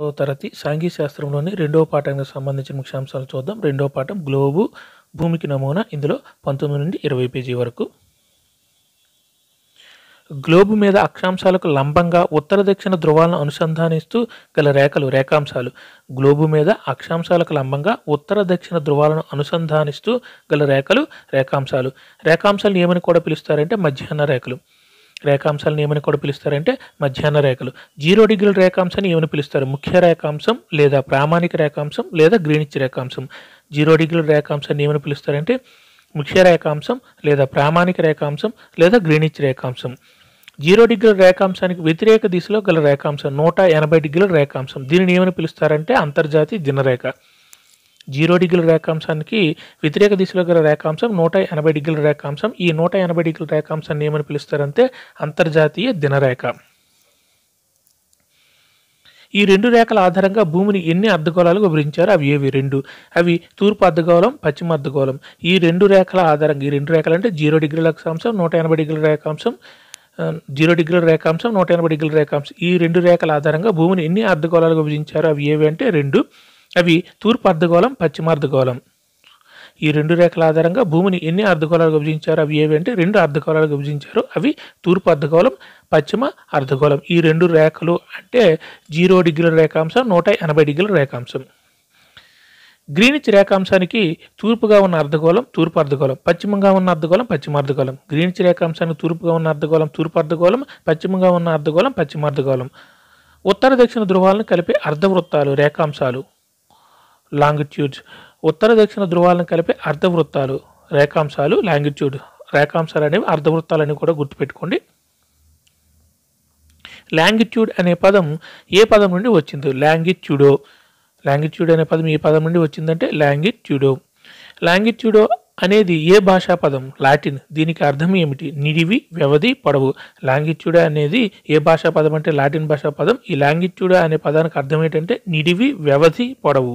పదవ తరగతి సాంఘిక శాస్త్రంలోని రెండవ పాఠానికి సంబంధించిన ముఖ్యాంశాలు చూద్దాం రెండవ పాఠం గ్లోబు భూమికి నమూనా ఇందులో పంతొమ్మిది నుండి ఇరవై పేజీ వరకు గ్లోబు మీద అక్షాంశాలకు లంబంగా ఉత్తర దక్షిణ ధ్రువాలను అనుసంధానిస్తూ గల రేఖలు రేఖాంశాలు గ్లోబు మీద అక్షాంశాలకు లంబంగా ఉత్తర దక్షిణ ధ్రువాలను అనుసంధానిస్తూ గల రేఖలు రేఖాంశాలు రేఖాంశాలను ఏమని కూడా పిలుస్తారంటే మధ్యాహ్న రేఖలు రేఖాంశాలను ఏమని కూడా పిలుస్తారంటే మధ్యాహ్న రేఖలు జీరో డిగ్రీల రేఖాంశాన్ని ఏమని పిలుస్తారు ముఖ్య రేఖాంశం లేదా ప్రామాణిక రేఖాంశం లేదా గ్రీనిచ్ రేఖాంశం జీరో డిగ్రీల రేఖాంశాన్ని ఏమని పిలుస్తారంటే ముఖ్య రేఖాంశం లేదా ప్రామాణిక రేఖాంశం లేదా గ్రీనిచ్ రేఖాంశం జీరో డిగ్రీల రేఖాంశానికి వ్యతిరేక దిశలో గల రేఖాంశం నూట ఎనభై డిగ్రీల రేఖాంశం దీనిని ఏమని పిలుస్తారంటే అంతర్జాతీయ దినరేఖ జీరో డిగ్రీల రేఖాంశానికి వ్యతిరేక దిశలో గల రేఖాంశం నూట ఎనభై డిగ్రీల రేఖాంశం ఈ నూట ఎనభై డిగ్రీల రేఖాంశాన్ని ఏమని పిలుస్తారంటే అంతర్జాతీయ దినరేఖ ఈ రెండు రేఖల ఆధారంగా భూమిని ఎన్ని అర్ధగోళాలుగా విభజించారో అవి ఏవి రెండు అవి తూర్పు అర్ధగోళం పశ్చిమ అర్ధగోళం ఈ రెండు రేఖల ఆధారంగా ఈ రెండు రేఖలు అంటే జీరో డిగ్రీల రేఖాంశం నూట ఎనభై డిగ్రీల రేఖాంశం ఆ, జీరో డిగ్రీల రేఖాంశం నూట ఎనభై డిగ్రీల రేఖాంశం ఈ రెండు రేఖల ఆధారంగా భూమిని ఎన్ని అర్ధగోళాలుగా విభజించారో అవి ఏవి అంటే రెండు అవి తూర్పు అర్ధగోళం పశ్చిమ అర్ధగోళం ఈ రెండు రేఖల ఆధారంగా భూమిని ఎన్ని అర్ధగోళాలుగా విభజించారు అవి ఏవి అంటే రెండు అర్ధగోళాలుగా విభజించారు అవి తూర్పు అర్ధగోళం పశ్చిమ అర్ధగోళం ఈ రెండు రేఖలు అంటే జీరో డిగ్రీల రేఖాంశం నూట ఎనభై డిగ్రీల రేఖాంశం గ్రీనిచ్ రేఖాంశానికి తూర్పుగా ఉన్న అర్ధగోళం తూర్పు అర్ధగోళం పశ్చిమంగా ఉన్న అర్ధగోళం పశ్చిమ అర్ధగోళం గ్రీనిచ్ రేఖాంశానికి తూర్పుగా ఉన్న అర్ధగోళం తూర్పు అర్ధగోళం పశ్చిమంగా ఉన్న అర్ధగోళం పశ్చిమ అర్ధగోళం ఉత్తర దక్షిణ ధ్రువాలను కలిపే అర్ధవృత్తాలు రేఖాంశాలు లాంగిట్యూడ్స్ ఉత్తర దక్షిణ ధ్రువాలను కలిపే అర్ధవృత్తాలు రేఖాంశాలు లాంగిట్యూడ్ రేఖాంశాలు అనేవి అర్ధవృత్తాలని కూడా గుర్తుపెట్టుకోండి లాంగిట్యూడ్ అనే పదం ఏ పదం నుండి వచ్చింది లాంగిట్యూడో లాంగిట్యూడ్ అనే పదం ఏ పదం నుండి వచ్చిందంటే లాంగిట్యూడో లాంగిట్యూడో అనేది ఏ భాషా పదం లాటిన్ దీనికి అర్థం ఏమిటి నిడివి వ్యవధి పొడవు లాంగిట్యూడ్ అనేది ఏ భాషా పదం అంటే లాటిన్ భాషా పదం ఈ లాంగిట్యూడ్ అనే పదానికి అర్థం ఏంటంటే నిడివి వ్యవధి పొడవు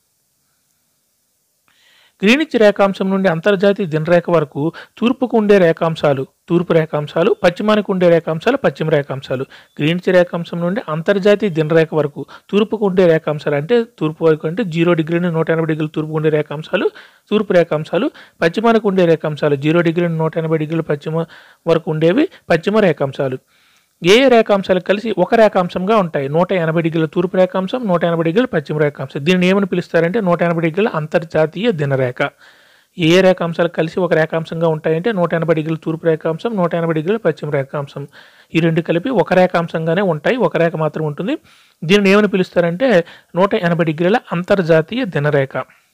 గ్రీనిచ్ రేఖాంశం నుండి అంతర్జాతీయ దినరేఖ వరకు తూర్పుకు ఉండే రేఖాంశాలు తూర్పు రేఖాంశాలు పశ్చిమానికి ఉండే రేఖాంశాలు పశ్చిమ రేఖాంశాలు గ్రీనిచ్ రేఖాంశం నుండి అంతర్జాతీయ దినరేఖ వరకు తూర్పుకు ఉండే రేఖాంశాలు అంటే తూర్పు వరకు అంటే జీరో డిగ్రీ నుండి నూట ఎనభై డిగ్రీలు తూర్పు ఉండే రేఖాంశాలు తూర్పు రేఖాంశాలు పశ్చిమానికి ఉండే రేఖాంశాలు జీరో డిగ్రీ నుండి నూట ఎనభై డిగ్రీలు పశ్చిమ వరకు ఉండేవి పశ్చిమ రేఖాంశాలు ఏ ఏ రేఖాంశాలు కలిసి ఒక రేఖాంశంగా ఉంటాయి నూట ఎనభై డిగ్రీల తూర్పు రేఖాంశం నూట ఎనభై డిగ్రీల పశ్చిమ రేఖాంశం దీన్ని ఏమని పిలుస్తారంటే నూట ఎనభై డిగ్రీల అంతర్జాతీయ దినరేఖ ఏ ఏ రేఖాంశాలు కలిసి ఒక రేఖాంశంగా ఉంటాయంటే నూట ఎనభై డిగ్రీల తూర్పు రేఖాంశం నూట ఎనభై డిగ్రీల పశ్చిమ రేఖాంశం ఈ రెండు కలిపి ఒక రేఖాంశంగానే ఉంటాయి ఒక రేఖ మాత్రం ఉంటుంది దీనిని ఏమని పిలుస్తారంటే నూట ఎనభై డిగ్రీల అంతర్జాతీయ దినరేఖ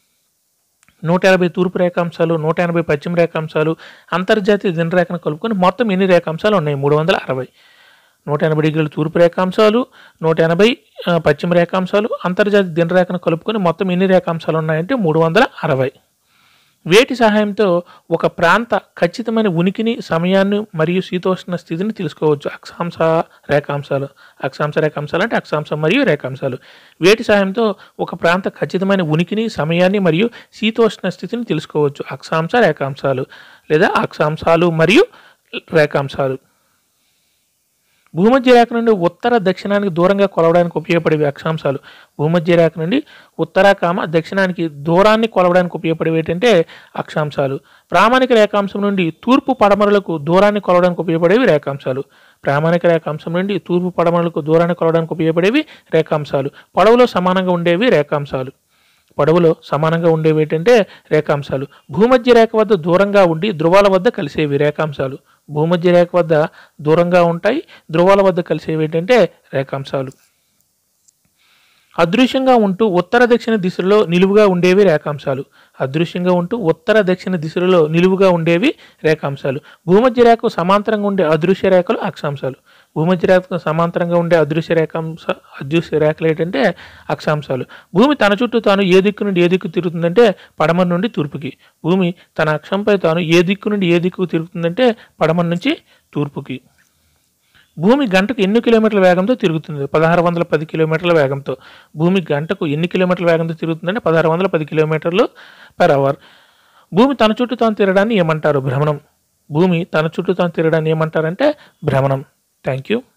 నూట ఎనభై తూర్పు రేఖాంశాలు నూట ఎనభై పశ్చిమ రేఖాంశాలు అంతర్జాతీయ దినరేఖను కలుపుకొని మొత్తం ఎన్ని రేఖాంశాలు ఉన్నాయి మూడు వందల అరవై నూట ఎనభై డిగ్రీల తూర్పు రేఖాంశాలు నూట ఎనభై ఆ, పశ్చిమ రేఖాంశాలు అంతర్జాతీయ దినరేఖను కలుపుకొని మొత్తం ఎన్ని రేఖాంశాలు ఉన్నాయంటే మూడు వందల అరవై వేటి సహాయంతో ఒక ప్రాంత ఖచ్చితమైన ఉనికిని సమయాన్ని మరియు శీతోష్ణ స్థితిని తెలుసుకోవచ్చు అక్షాంశ రేఖాంశాలు అక్షాంశ రేఖాంశాలు అంటే అక్షాంశం మరియు రేఖాంశాలు వేటి సహాయంతో ఒక ప్రాంత ఖచ్చితమైన ఉనికిని సమయాన్ని మరియు శీతోష్ణ స్థితిని తెలుసుకోవచ్చు అక్షాంశ రేఖాంశాలు లేదా అక్షాంశాలు మరియు రేఖాంశాలు భూమధ్య రేఖ నుండి ఉత్తర దక్షిణానికి దూరంగా కొలవడానికి ఉపయోగపడేవి అక్షాంశాలు భూమధ్య రేఖ నుండి ఉత్తర కామ దక్షిణానికి దూరాన్ని కొలవడానికి ఉపయోగపడేవి ఏంటంటే అక్షాంశాలు ప్రామాణిక రేఖాంశం నుండి తూర్పు పడమరలకు దూరాన్ని కొలవడానికి ఉపయోగపడేవి రేఖాంశాలు ప్రామాణిక రేఖాంశం నుండి తూర్పు పడమరలకు దూరాన్ని కొలవడానికి ఉపయోగపడేవి రేఖాంశాలు పొడవులో సమానంగా ఉండేవి రేఖాంశాలు పొడవులో సమానంగా ఉండేవి ఏంటంటే రేఖాంశాలు భూమధ్య రేఖ వద్ద దూరంగా ఉండి ధ్రువాల వద్ద కలిసేవి రేఖాంశాలు భూమధ్య రేఖ వద్ద దూరంగా ఉంటాయి ధ్రువాల వద్ద కలిసేవి ఏంటంటే రేఖాంశాలు అదృశ్యంగా ఉంటూ ఉత్తర దక్షిణ దిశలో నిలువుగా ఉండేవి రేఖాంశాలు అదృశ్యంగా ఉంటూ ఉత్తర దక్షిణ దిశలో నిలువుగా ఉండేవి రేఖాంశాలు భూమధ్య రేఖకు సమాంతరంగా ఉండే అదృశ్య రేఖలు అక్షాంశాలు భూమధ్య రేఖకు సమాంతరంగా ఉండే అదృశ్య రేఖాంశ అదృశ్య రేఖలు ఏంటంటే అక్షాంశాలు భూమి తన చుట్టూ తాను ఏ దిక్కు నుండి ఏ దిక్కు తిరుగుతుందంటే పడమర నుండి తూర్పుకి భూమి తన అక్షంపై తాను ఏ దిక్కు నుండి ఏ దిక్కు తిరుగుతుందంటే పడమర నుంచి తూర్పుకి భూమి గంటకు ఎన్ని కిలోమీటర్ల వేగంతో తిరుగుతుంది పదహారు వందల పది కిలోమీటర్ల వేగంతో భూమి గంటకు ఎన్ని కిలోమీటర్ల వేగంతో తిరుగుతుందంటే పదహారు వందల పది కిలోమీటర్లు పర్ అవర్ భూమి తన చుట్టూ తాను తిరగడాన్ని ఏమంటారు భ్రమణం భూమి తన చుట్టూ తాను తిరగడాన్ని ఏమంటారంటే భ్రమణం థ్యాంక్ యూ